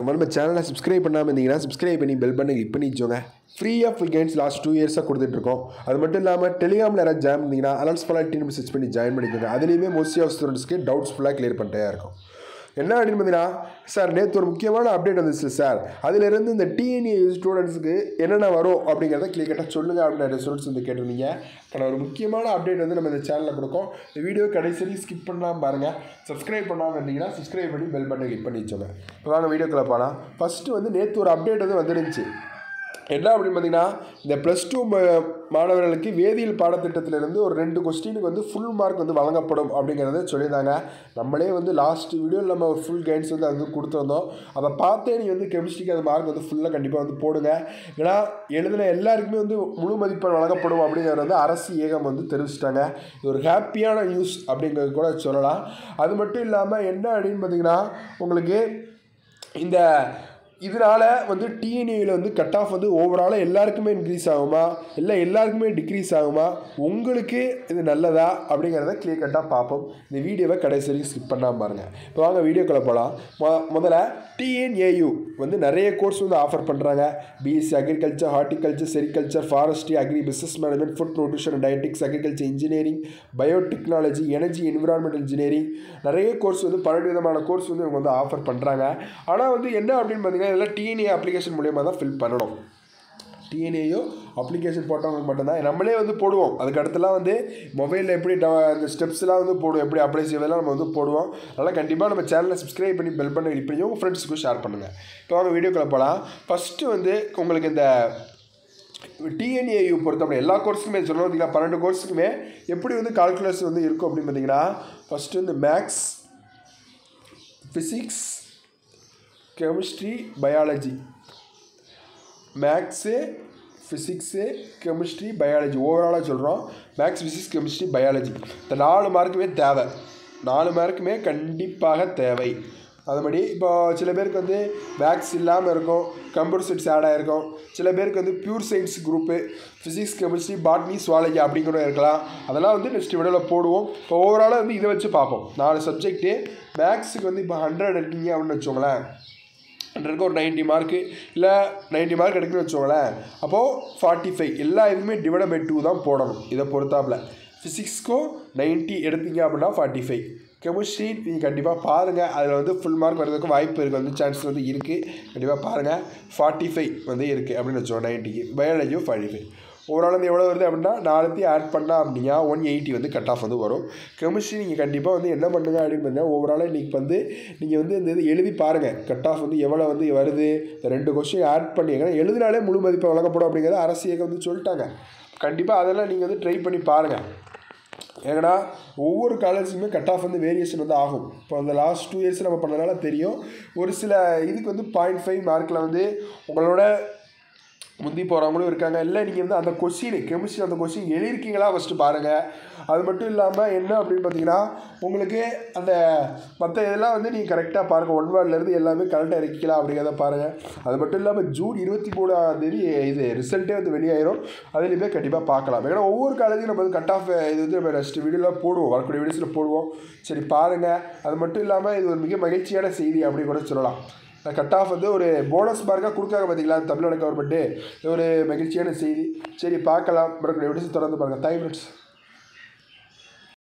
நம்ம சேனலை சப்ஸ்கிரைப் பண்ணாமல் இருந்தீங்கன்னா சப்ஸ்கிரைப் பண்ணி பெல் பண்ணி கிளிக் பண்ணி வச்சோங்க ஃப்ரீயாக ஃபுல் கைன்ஸ் லாஸ்ட் டூ இயர்ஸாக கொடுத்துட்ருக்கோம் அது மட்டும் இல்லாமல் டெலிகிராமில் யாராவது ஜாயின் பண்ணிங்கன்னா அலன்ஸ் ஃபுல்லாக டீம் சர்ச் பண்ணி ஜாயின் பண்ணிக்கோங்க அதுலேயுமே மோஸ்ட்லி ஆஃப் ஸ்டூடெண்ட்ஸ்க்கு டவுட்ஸ் ஃபுல்லாக கிளியர் பண்ணிட்டே இருக்கும் என்ன அப்படின்னு பார்த்தீங்கன்னா சார் நேற்று ஒரு முக்கியமான அப்டேட் வந்துச்சு சார் அதிலிருந்து இந்த டிஎன்ஏ ஸ்டூடெண்ட்ஸுக்கு என்னென்ன வரும் அப்படிங்கிறத கிளியர் சொல்லுங்கள் அப்படின்னு நிறைய ஸ்டூடெண்ட்ஸ் வந்து கேட்டிருந்தீங்க ஆனால் ஒரு முக்கியமான அப்டேட் வந்து நம்ம இந்த சேனலில் கொடுக்கோம் இந்த வீடியோ கடைசி வரைக்கும் ஸ்கிப் பண்ணாமல் பாருங்கள் சப்ஸ்கிரைப் பண்ணாமல் இருந்தீங்கன்னா சப்ஸ்கிரைப் பண்ணி பெல் பட்டனை கிளிக் பண்ணி வச்சோங்க இப்போ வாங்க வீடியோக்குள்ள போகலாம் ஃபஸ்ட்டு வந்து நேற்று ஒரு அப்டேட் வந்து வந்துருந்துச்சு என்ன அப்படின்னு பார்த்தீங்கன்னா இந்த ப்ளஸ் டூ மாணவர்களுக்கு வேதியியல் பாடத்திட்டத்திலிருந்து ஒரு ரெண்டு கொஸ்டினுக்கு வந்து ஃபுல் மார்க் வந்து வழங்கப்படும் அப்படிங்கிறத சொல்லியிருந்தாங்க நம்மளே வந்து லாஸ்ட் வீடியோவில் நம்ம ஒரு ஃபுல் கைட்ஸ் வந்து அது வந்து கொடுத்துருந்தோம் அதை பார்த்தே நீங்கள் வந்து கெமிஸ்ட்ரிக்கு அந்த மார்க் வந்து ஃபுல்லாக கண்டிப்பாக வந்து போடுங்க ஏன்னா எழுதின எல்லாருக்குமே வந்து முழு மதிப்பெண் வழங்கப்படும் அப்படிங்கிறது வந்து அரசு ஏகம் வந்து தெரிவிச்சிட்டாங்க இது ஒரு ஹாப்பியான நியூஸ் அப்படிங்கிறது கூட சொல்லலாம் அது மட்டும் இல்லாமல் என்ன அப்படின்னு பார்த்தீங்கன்னா உங்களுக்கு இந்த இதனால் வந்து டிஎன்ஏயில் வந்து கட் ஆஃப் வந்து ஓவராலாக எல்லாருக்குமே இன்க்ரீஸ் ஆகுமா இல்லை எல்லாருக்குமே டிக்ரீஸ் ஆகுமா உங்களுக்கு இது நல்லதா அப்படிங்கிறத கிளியர் கட்டாக பார்ப்போம் இந்த வீடியோவை கடைசி வரைக்கும் ஸ்கிப் பண்ணாமல் பாருங்கள் இப்போ வாங்க வீடியோக்குள்ளே போகலாம் மொ முதல்ல டிஎன்ஏயு வந்து நிறைய கோர்ஸ் வந்து ஆஃபர் பண்ணுறாங்க BSc agriculture horticulture sericulture forestry agri business management food nutrition and dietetics agriculture engineering biotechnology energy environmental engineering நிறைய கோர்ஸ் வந்து பன்னெண்டு விதமான கோர்ஸ் வந்து இவங்க வந்து ஆஃபர் பண்ணுறாங்க ஆனால் வந்து என்ன அப்படின்னு பார்த்தீங்கன்னா இதெல்லாம் டிஎன்ஏ அப்ளிகேஷன் மூலியமாக தான் ஃபில் பண்ணணும் டிஎன்ஏயோ அப்ளிகேஷன் போட்டவங்களுக்கு மட்டும்தான் நம்மளே வந்து போடுவோம் அதுக்கு அடுத்தலாம் வந்து மொபைலில் எப்படி ட அந்த ஸ்டெப்ஸ்லாம் வந்து போடுவோம் எப்படி அப்ளை செய்வதெல்லாம் நம்ம வந்து போடுவோம் அதனால் கண்டிப்பாக நம்ம சேனலை சப்ஸ்கிரைப் பண்ணி பெல் பண்ணி கிளிக் பண்ணி உங்கள் ஃப்ரெண்ட்ஸுக்கும் ஷேர் பண்ணுங்கள் இப்போ வாங்க வீடியோக்குள்ளே போகலாம் ஃபஸ்ட்டு வந்து உங்களுக்கு இந்த டிஎன்ஏயு பொறுத்தவரை எல்லா கோர்ஸுக்குமே சொல்லணும் பார்த்தீங்கன்னா பன்னெண்டு கோர்ஸுக்குமே எப்படி வந்து கால்குலேஷன் வந்து இருக்கும் அப்படின்னு பார்த்தீங்கன்னா ஃபஸ்ட்டு வந்து maths physics chemistry biology maths physics chemistry biology ஓவராலாக சொல்கிறோம் மேக்ஸ் ஃபிசிக்ஸ் கெமிஸ்ட்ரி பயாலஜி இந்த நாலு மார்க்குமே தேவை நாலு மார்க்குமே கண்டிப்பாக தேவை அதுபடி இப்போ சில பேருக்கு வந்து மேக்ஸ் இல்லாமல் இருக்கும் கம்ப்யூட்டர் சயின்ஸ் ஆட் ஆகிருக்கும் சில பேருக்கு வந்து pure science group physics chemistry botany zoology அப்படிங்கிற இருக்கலாம் அதெல்லாம் வந்து நெக்ஸ்ட் வீடியோவில் போடுவோம் இப்போ ஓவராலாக வந்து இதை வச்சு பார்ப்போம் நாலு சப்ஜெக்ட்டு மேக்ஸுக்கு வந்து இப்போ ஹண்ட்ரட் எடுக்கீங்க அப்படின்னு வச்சுக்கோங்களேன் ஹண்ட்ரடுக்கு ஒரு நைன்ட்டி மார்க்கு இல்லை நைன்ட்டி மார்க் எடுக்குன்னு வச்சுக்கோங்களேன் அப்போது ஃபார்ட்டி ஃபைவ் எல்லா இதுவுமே டிவைட் பை டூ தான் போடணும் இதை பொறுத்தாப்பில் ஃபிசிக்ஸ்க்கும் நைன்ட்டி எடுத்தீங்க அப்படின்னா ஃபார்ட்டி ஃபைவ் கெமிஸ்ட்ரி நீங்கள் கண்டிப்பாக பாருங்கள் அதில் வந்து ஃபுல் மார்க் வர்றதுக்கு வாய்ப்பு இருக்குது வந்து சான்ஸ் வந்து இருக்குது கண்டிப்பாக பாருங்கள் ஃபார்ட்டி ஃபைவ் வந்து இருக்குது அப்படின்னு வச்சுக்கோங்க நைன்ட்டிக்கு பயாலஜியும் ஃபார்ட்டி ஃபைவ் ஓவரால் வந்து எவ்வளோ வருது அப்படின்னா நாலுத்தையும் ஆட் பண்ணால் அப்படின்னா ஒன் எயிட்டி வந்து கட் ஆஃப் வந்து வரும் கெமிஸ்ட்ரி நீங்கள் கண்டிப்பாக வந்து என்ன பண்ணுங்க அப்படின்னு பார்த்தீங்கன்னா ஓவராலாக இன்றைக்கி வந்து நீங்கள் வந்து இந்த இது எழுதி பாருங்கள் கட் ஆஃப் வந்து எவ்வளோ வந்து வருது இந்த ரெண்டு கொஸ்டின் ஆட் பண்ணி ஏன்னா எழுதினாலே முழு மதிப்பை வழங்கப்படும் அப்படிங்கிறத அரசியல் வந்து சொல்லிட்டாங்க கண்டிப்பாக அதெல்லாம் நீங்கள் வந்து ட்ரை பண்ணி பாருங்கள் ஏன்னா ஒவ்வொரு காலேஜுமே கட் ஆஃப் வந்து வேரியேஷன் வந்து ஆகும் இப்போ அந்த லாஸ்ட் டூ இயர்ஸ் நம்ம பண்ணனால தெரியும் ஒரு சில இதுக்கு வந்து பாயிண்ட் ஃபைவ் மார்க்கில் வந்து உங்களோட முந்தி போகிறவங்களும் இருக்காங்க இல்லை நீங்கள் வந்து அந்த கொஷின் கெமிஸ்ட்ரி அந்த கொஷின் எழுதிருக்கீங்களா ஃபஸ்ட்டு பாருங்கள் அது மட்டும் இல்லாமல் என்ன அப்படின்னு பார்த்தீங்கன்னா உங்களுக்கு அந்த மற்ற இதெல்லாம் வந்து நீங்கள் கரெக்டாக பாருங்கள் ஒன் வேர்ட்லேருந்து எல்லாமே கரெக்டாக இருக்கீங்களா அப்படிங்கிறத பாருங்கள் அது மட்டும் இல்லாமல் ஜூன் இருபத்தி மூணாம் தேதி இது ரிசல்ட்டே வந்து வெளியாயிரும் அதுலேயுமே கண்டிப்பாக பார்க்கலாம் ஏன்னா ஒவ்வொரு காலேஜும் நம்ம வந்து கட் ஆஃப் இது வந்து நம்ம நெக்ஸ்ட் வீடியோவில் போடுவோம் வரக்கூடிய வீடியோஸில் போடுவோம் சரி பாருங்கள் அது மட்டும் இல்லாமல் இது ஒரு மிக மகிழ்ச்சியான செய்தி அப்படின்னு கூட சொல்லலாம் கட் ஆஃப் வந்து ஒரு போனஸ் மார்க்காக கொடுக்காங்க பார்த்தீங்களா தமிழ்நாடு கவர்மெண்ட்டு இது ஒரு மகிழ்ச்சியான செய்தி சரி பார்க்கலாம் வரக்கூடிய வீடியோஸ் தொடர்ந்து பாருங்கள் தேங்க்